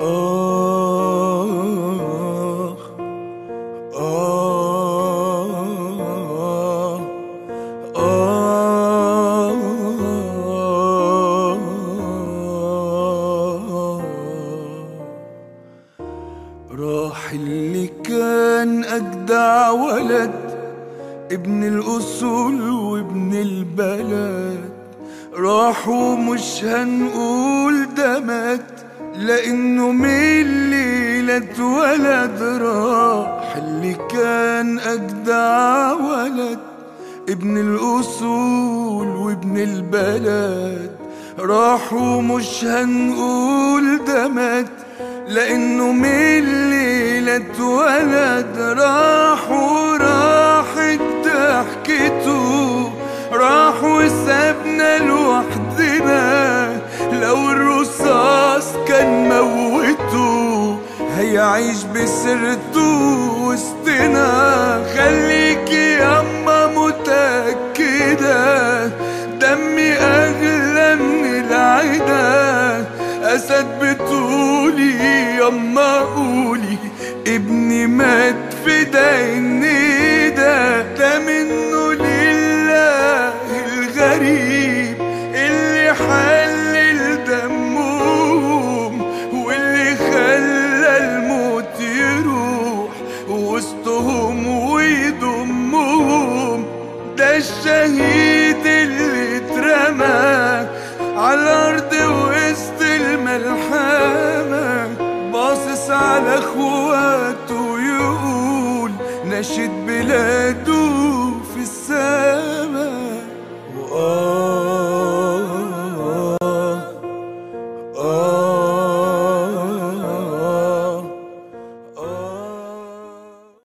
آه آه آه راح اللي كان أجدع ولد ابن الأصول وابن البلد راحوا مش هنقول ده مات لأنه من الليلة اتولد راح اللي كان أجدع ولد ابن الأصول وابن البلد راحوا مش هنقول ده مات لأنه من الليلة اتولد راحوا راحت ضحكته راح وسابنا لوحدنا لو الرصاص كان موته هيعيش بسرته وسطنا خليكي ياما متأكدة دمي أغلى من العدا أسد بتقولي ياما قولي ابني مات في ديني ده ده منه لله الغريب اللي حلل دمهم واللي خلى الموت يروح وسطهم ويضمهم ده الشهيد اللي اترمى على الارض وسط الملحمة باصص على اخواته يقول نشد بلاده